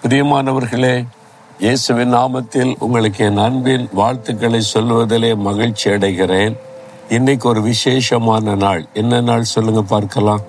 பிரியமானவர்களே இயேசுவின் நாமத்தில் உங்களுக்கு என் அன்பின் வாழ்த்துக்களை சொல்வதிலே மகிழ்ச்சி அடைகிறேன் இன்னைக்கு ஒரு விசேஷமான நாள் என்ன நாள் சொல்லுங்க பார்க்கலாம்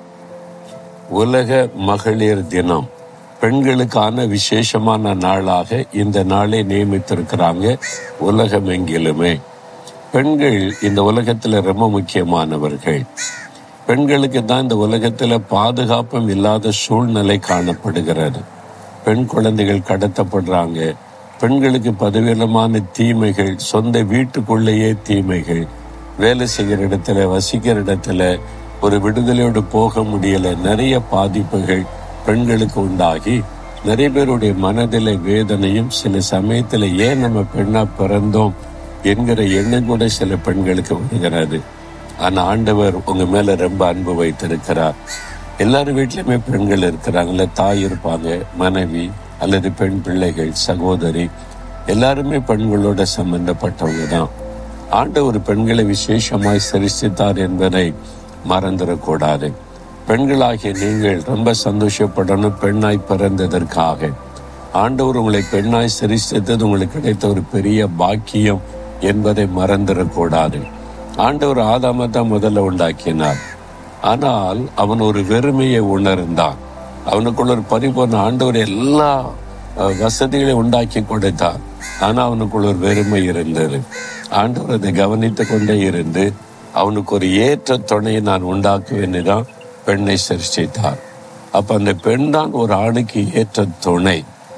உலக மகளிர் தினம் பெண்களுக்கான விசேஷமான நாளாக இந்த நாளை நியமித்திருக்கிறாங்க உலகமெங்கிலுமே பெண்கள் இந்த உலகத்தில் ரொம்ப முக்கியமானவர்கள் பெண்களுக்கு தான் இந்த உலகத்தில் பாதுகாப்பும் இல்லாத சூழ்நிலை காணப்படுகிறது பெண் குழந்தைகள் கடத்தப்படுறாங்க பெண்களுக்கு பதவியிடமான தீமைகள் சொந்த வீட்டுக்குள்ளேயே தீமைகள் வேலை செய்கிற இடத்துல வசிக்கிற இடத்துல ஒரு விடுதலையோடு போக முடியல நிறைய பாதிப்புகள் பெண்களுக்கு உண்டாகி நிறைய பேருடைய மனதில வேதனையும் சில சமயத்துல ஏன் நம்ம பெண்ணா பிறந்தோம் என்கிற எண்ணம் கூட சில பெண்களுக்கு வருகிறது ஆனா ஆண்டவர் உங்க மேல ரொம்ப அன்பு வைத்திருக்கிறார் எல்லாரும் வீட்லயுமே பெண்கள் இருக்கிறாங்கல்ல தாய் இருப்பாங்க மனைவி அல்லது பெண் பிள்ளைகள் சகோதரி எல்லாருமே பெண்களோட சம்பந்தப்பட்டவங்க தான் ஆண்டவர் பெண்களை விசேஷமாய் சரிசித்தார் என்பதை மறந்துடக்கூடாது பெண்களாகிய நீங்கள் ரொம்ப சந்தோஷப்படணும் பெண்ணாய் பிறந்ததற்காக ஆண்டவர் உங்களை பெண்ணாய் சரிசித்தது உங்களுக்கு கிடைத்த ஒரு பெரிய பாக்கியம் என்பதை மறந்துடக்கூடாது ஆண்டவர் ஆதாம தான் முதல்ல உண்டாக்கினார் ஆனால் அவன் ஒரு வெறுமையை உணர்ந்தான் அவனுக்குள்ள ஒரு பரிபூர்ண ஆண்டவர் எல்லா அஹ், வசதிகளையும் உண்டாக்கி கொடுத்தார் ஆனா அவனுக்குள்ள ஒரு வெறுமை இருந்தது ஆண்டவர் அதை கவனித்து கொண்டே இருந்து அவனுக்கு ஒரு ஏற்ற துணையை நான் உண்டாக்குவேன் தான் பெண்ணை சிருஷ்டித்தார் அப்ப அந்த பெண் தான் ஒரு ஆணுக்கு ஏற்ற துணை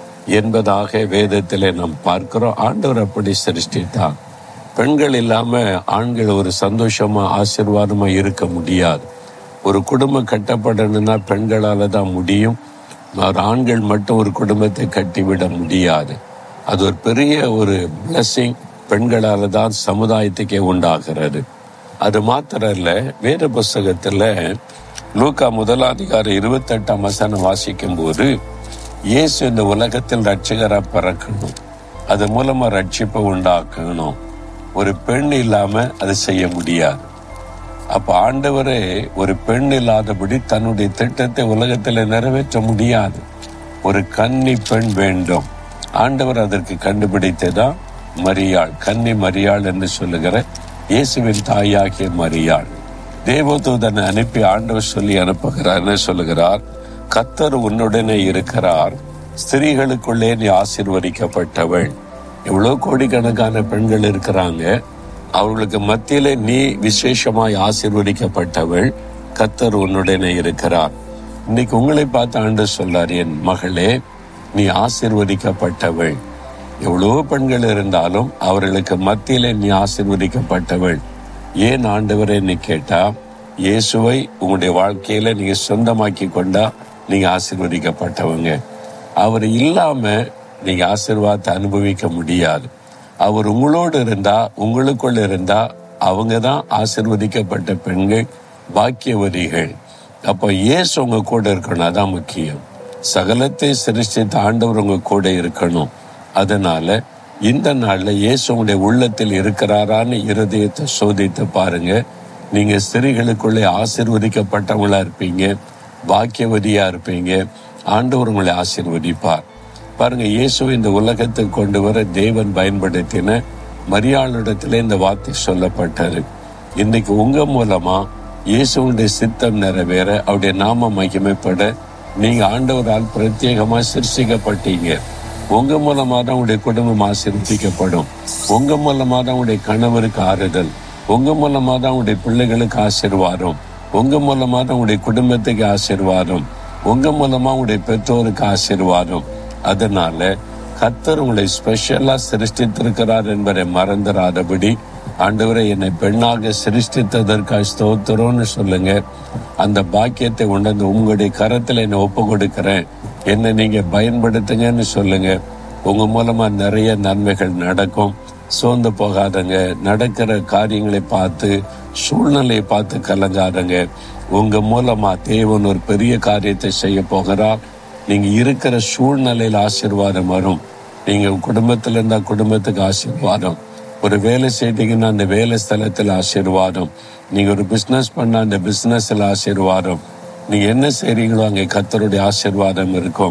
என்பதாக வேதத்திலே நாம் பார்க்கிறோம் ஆண்டவர் அப்படி சிருஷ்டித்தார் பெண்கள் இல்லாம ஆண்கள் ஒரு சந்தோஷமா ஆசீர்வாதமா இருக்க முடியாது ஒரு குடும்பம் கட்டப்படணும்னா பெண்களால தான் முடியும் ஒரு ஆண்கள் மட்டும் ஒரு குடும்பத்தை கட்டிவிட முடியாது அது ஒரு பெரிய ஒரு பிளஸ்ஸிங் பெண்களால தான் சமுதாயத்துக்கே உண்டாகிறது அது மாத்திரம் இல்ல வேத புஸ்தகத்துல லூக்கா முதலாம் அதிகாரம் இருபத்தெட்டாம் வசனம் வாசிக்கும் போது இயேசு இந்த உலகத்தில் ரட்சகரா பிறக்கணும் அது மூலமா ரட்சிப்பை உண்டாக்கணும் ஒரு பெண் இல்லாம அதை செய்ய முடியாது அப்ப ஆண்டவரே ஒரு பெண் இல்லாதபடி தன்னுடைய திட்டத்தை உலகத்துல நிறைவேற்ற முடியாது ஒரு கன்னி பெண் வேண்டும் ஆண்டவர் அதற்கு கண்டுபிடித்ததான் மரியாள் கன்னி மரியாள் என்று சொல்லுகிற இயேசுவின் தாயாகிய மரியாள் தேவதூதனை அனுப்பி ஆண்டவர் சொல்லி அனுப்புகிறார் என்ன சொல்லுகிறார் கத்தர் உன்னுடனே இருக்கிறார் ஸ்திரீகளுக்குள்ளே நீ ஆசீர்வதிக்கப்பட்டவள் எவ்வளவு கோடிக்கணக்கான பெண்கள் இருக்கிறாங்க அவர்களுக்கு மத்தியிலே நீ விசேஷமாய் ஆசீர்வதிக்கப்பட்டவள் கத்தர் உன்னுடனே இருக்கிறார் இன்னைக்கு உங்களை பார்த்து ஆண்டு சொல்லார் என் மகளே நீ ஆசீர்வதிக்கப்பட்டவள் எவ்வளவு பெண்கள் இருந்தாலும் அவர்களுக்கு மத்தியிலே நீ ஆசீர்வதிக்கப்பட்டவள் ஏன் ஆண்டவரே நீ கேட்டா இயேசுவை உங்களுடைய வாழ்க்கையில நீங்க சொந்தமாக்கி கொண்டா நீங்க ஆசீர்வதிக்கப்பட்டவங்க அவர் இல்லாம நீங்க ஆசீர்வாதத்தை அனுபவிக்க முடியாது அவர் உங்களோடு இருந்தா உங்களுக்குள்ள இருந்தா அவங்க தான் ஆசீர்வதிக்கப்பட்ட பெண்கள் பாக்கியவதிகள் அப்போ இயேசு உங்க கூட இருக்கணும் அதான் முக்கியம் சகலத்தை சிருஷ்டித்த ஆண்டவர் உங்க கூட இருக்கணும் அதனால இந்த நாள்ல இயேசு உங்களுடைய உள்ளத்தில் இருக்கிறாரான்னு இருதயத்தை சோதித்து பாருங்க நீங்க ஸ்திரீகளுக்குள்ளே ஆசீர்வதிக்கப்பட்டவங்களா இருப்பீங்க பாக்கியவதியா இருப்பீங்க ஆண்டவர் உங்களை ஆசீர்வதிப்பார் பாருங்க இயேசு இந்த உலகத்துக்கு கொண்டு வர தேவன் பயன்படுத்தின மரியாளிடத்துல இந்த வார்த்தை சொல்லப்பட்டது இன்னைக்கு உங்க மூலமா இயேசுடைய சித்தம் நிறைவேற அவருடைய நாம மகிமைப்பட நீங்க ஆண்டவரால் பிரத்யேகமா சிருஷ்டிக்கப்பட்டீங்க உங்க மூலமா தான் உங்களுடைய குடும்பம் ஆசீர்வதிக்கப்படும் உங்க மூலமா தான் உங்களுடைய கணவருக்கு ஆறுதல் உங்க மூலமா தான் உங்களுடைய பிள்ளைகளுக்கு ஆசீர்வாதம் உங்க மூலமா தான் உங்களுடைய குடும்பத்துக்கு ஆசீர்வாதம் உங்க மூலமா உங்களுடைய பெற்றோருக்கு ஆசீர்வாதம் அதனால கத்தர் உங்களை ஸ்பெஷலா சிருஷ்டித்திருக்கிறார் என்பதை மறந்துடாதபடி ஆண்டவரை என்னை பெண்ணாக சிருஷ்டித்ததற்காக ஸ்தோத்திரம்னு சொல்லுங்க அந்த பாக்கியத்தை உணர்ந்து உங்களுடைய கரத்துல என்னை ஒப்பு கொடுக்கிறேன் என்ன நீங்க பயன்படுத்துங்கன்னு சொல்லுங்க உங்க மூலமா நிறைய நன்மைகள் நடக்கும் சோர்ந்து போகாதங்க நடக்கிற காரியங்களை பார்த்து சூழ்நிலையை பார்த்து கலங்காதங்க உங்க மூலமா தேவன் ஒரு பெரிய காரியத்தை செய்ய போகிறார் நீங்க இருக்கிற சூழ்நிலையில் ஆசீர்வாதம் வரும் நீங்க குடும்பத்துல இருந்தா குடும்பத்துக்கு ஆசீர்வாதம் ஒரு வேலை செய்தீங்கன்னா அந்த வேலை ஸ்தலத்தில் ஆசீர்வாதம் நீங்க ஒரு பிசினஸ் பண்ண அந்த பிசினஸ்ல ஆசீர்வாதம் நீங்க என்ன செய்றீங்களோ அங்கே கத்தருடைய ஆசீர்வாதம் இருக்கும்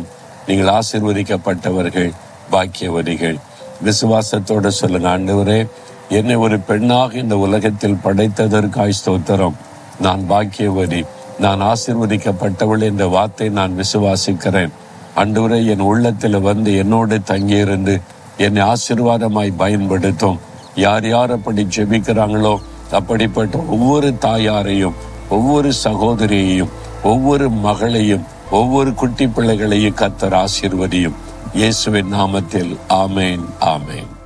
நீங்கள் ஆசீர்வதிக்கப்பட்டவர்கள் பாக்கியவதிகள் விசுவாசத்தோட சொல்லுங்க ஆண்டவரே என்னை ஒரு பெண்ணாக இந்த உலகத்தில் படைத்ததற்காய் ஸ்தோத்திரம் நான் பாக்கியவதி நான் ஆசீர்வதிக்கப்பட்டவள் என்ற வார்த்தை நான் விசுவாசிக்கிறேன் அன்றுவரை என் உள்ளத்தில் வந்து என்னோடு தங்கியிருந்து என்னை ஆசீர்வாதமாய் பயன்படுத்தும் யார் யார் அப்படி ஜெபிக்கிறாங்களோ அப்படிப்பட்ட ஒவ்வொரு தாயாரையும் ஒவ்வொரு சகோதரியையும் ஒவ்வொரு மகளையும் ஒவ்வொரு குட்டி பிள்ளைகளையும் கத்தர் ஆசீர்வதியும் இயேசுவின் நாமத்தில் ஆமேன் ஆமேன்